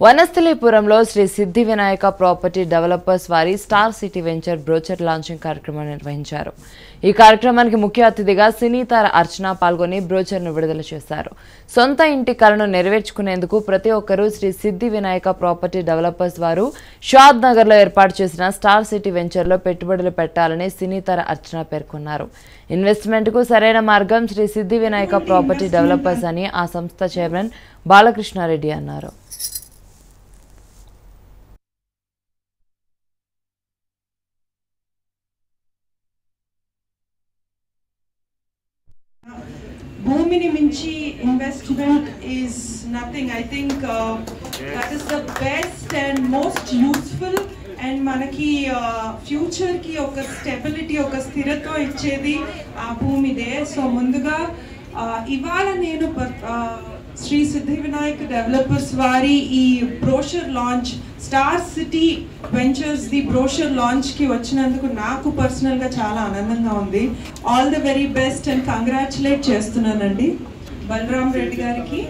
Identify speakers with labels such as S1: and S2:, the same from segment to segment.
S1: వనస్థలీపురంలో Shri Siddhi Vinayaka property developers వారి star city venture brochure launching కార్యక్రమం నిర్వహించారు ఈ కార్యక్రమానికి ముఖ్య అతిథిగా సినీ తార అర్చన పాల్గొని బ్రోచర్ను విడుదల చేశారు సొంత ఇంటి కలను నెరవేర్చుకునేందుకు ప్రతి ఒక్కరూ శ్రీ సిద్ధి వినాయక ప్రాపర్టీ డెవలపర్స్ వారు షాద్ నగర్లో ఏర్పాటు చేసిన స్టార్ సిటీ వెంచర్లో పెట్టుబడులు పెట్టాలని సినీ తార అర్చన పేర్కొన్నారు ఇన్వెస్ట్మెంట్కు సరైన మార్గం శ్రీ సిద్ధి వినాయక ప్రాపర్టీ డెవలపర్స్ అని ఆ సంస్థ చైర్మన్ బాలకృష్ణారెడ్డి అన్నారు
S2: భూమిని మించి investment is nothing I think that is the best and most useful and మనకి ఫ్యూచర్ కి ఒక స్టెబిలిటీ ఒక స్థిరత్వం ఇచ్చేది ఆ భూమిదే సో ముందుగా uh, ఇవాళ నేను ప- uh, శ్రీ సిద్ధి వినాయక్ డెవలపర్స్ వారి ఈ brochure launch star city ventures the brochure launch కి వచ్చినందుకు నాకు పర్సనల్ గా చాలా ఆనందంగా ఉంది all the very best and congratulate చేస్తున్నానండి బలరాం రెడ్డి గారికి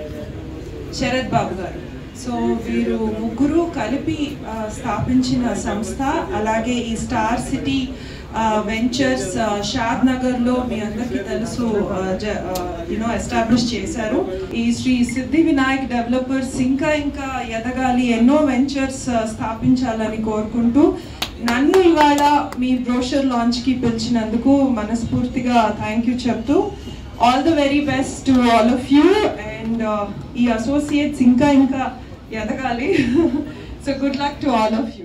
S2: శరత్ బాబు గారు సో వీరు ముగ్గురు కలిపి ఆ, స్థాపించిన సంస్థ అలాగే ఈ star city ventures Shadnagar లో మీ అందరికీ తెలుసు యూనో ఎస్టాబ్లిష్ చేశారు ఈ శ్రీ సిద్ధి వినాయక్ డెవలపర్స్ ఇంకా ఇంకా ఎదగాలి ఎన్నో వెంచర్స్ స్థాపించాలని కోరుకుంటూ నన్ను ఇవాళ మీ బ్రోషర్ లాంచ్ కి పిలిచినందుకు మనస్ఫూర్తిగా థ్యాంక్ యూ చెప్తూ all the very best to all of you and ఈ అసోసియేట్స్ ఇంకా ఇంకా ఎదగాలి so good luck to all of you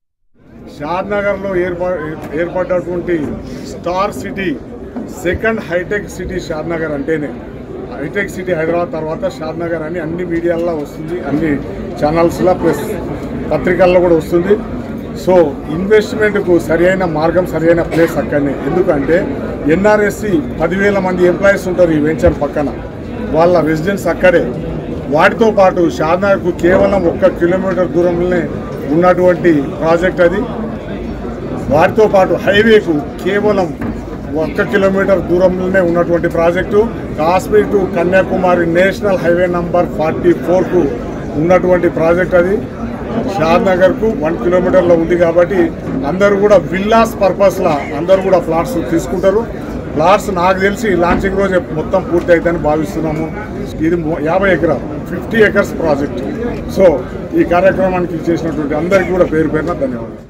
S3: షాద్ నగర్లో ఏర్పా ఏర్పడ్డటువంటి star city second hitech city Shadnagar అంటేనే హైటెక్ సిటీ హైదరాబాద్ తర్వాత షాద్ నగర్ అని అన్ని మీడియాల్లో వస్తుంది అన్ని ఛానల్స్లో ప్లస్ పత్రికల్లో కూడా వస్తుంది సో ఇన్వెస్ట్మెంట్కు సరైన మార్గం సరైన ప్లేస్ అక్కడనే ఎందుకంటే ఎన్ఆర్ఎస్సి పదివేల మంది ఎంప్లాయీస్ ఉంటారు ఈ వెంచర్ పక్కన వాళ్ళ రెసిడెన్స్ అక్కడే వాటితో పాటు షాద్నగర్కు కేవలం ఒక్క కిలోమీటర్ దూరంలోనే ఉన్నటువంటి ప్రాజెక్ట్ అది వాటితో పాటు హైవేకు కేవలం ఒక్క కిలోమీటర్ దూరంలోనే ఉన్నటువంటి project Kashmir to Kanyakumari national highway number forty ఫోర్కు ఉన్నటువంటి ప్రాజెక్ట్ అది షాద్నగర్కు వన్ కిలోమీటర్లో ఉంది కాబట్టి అందరూ కూడా విల్లాస్ పర్పస్లా అందరూ కూడా ఫ్లాట్స్ తీసుకుంటారు ఫ్లాట్స్ నాకు తెలిసి లాంచింగ్ రోజే మొత్తం పూర్తి అవుతుందని భావిస్తున్నాము ఇది మొ- యాభై ఎకరాలు ఫిఫ్టీ ఎకర్స్ ప్రాజెక్ట్ సో ఈ కార్యక్రమానికి చేసినటువంటి అందరికీ కూడా పేరు పేరున ధన్యవాదాలు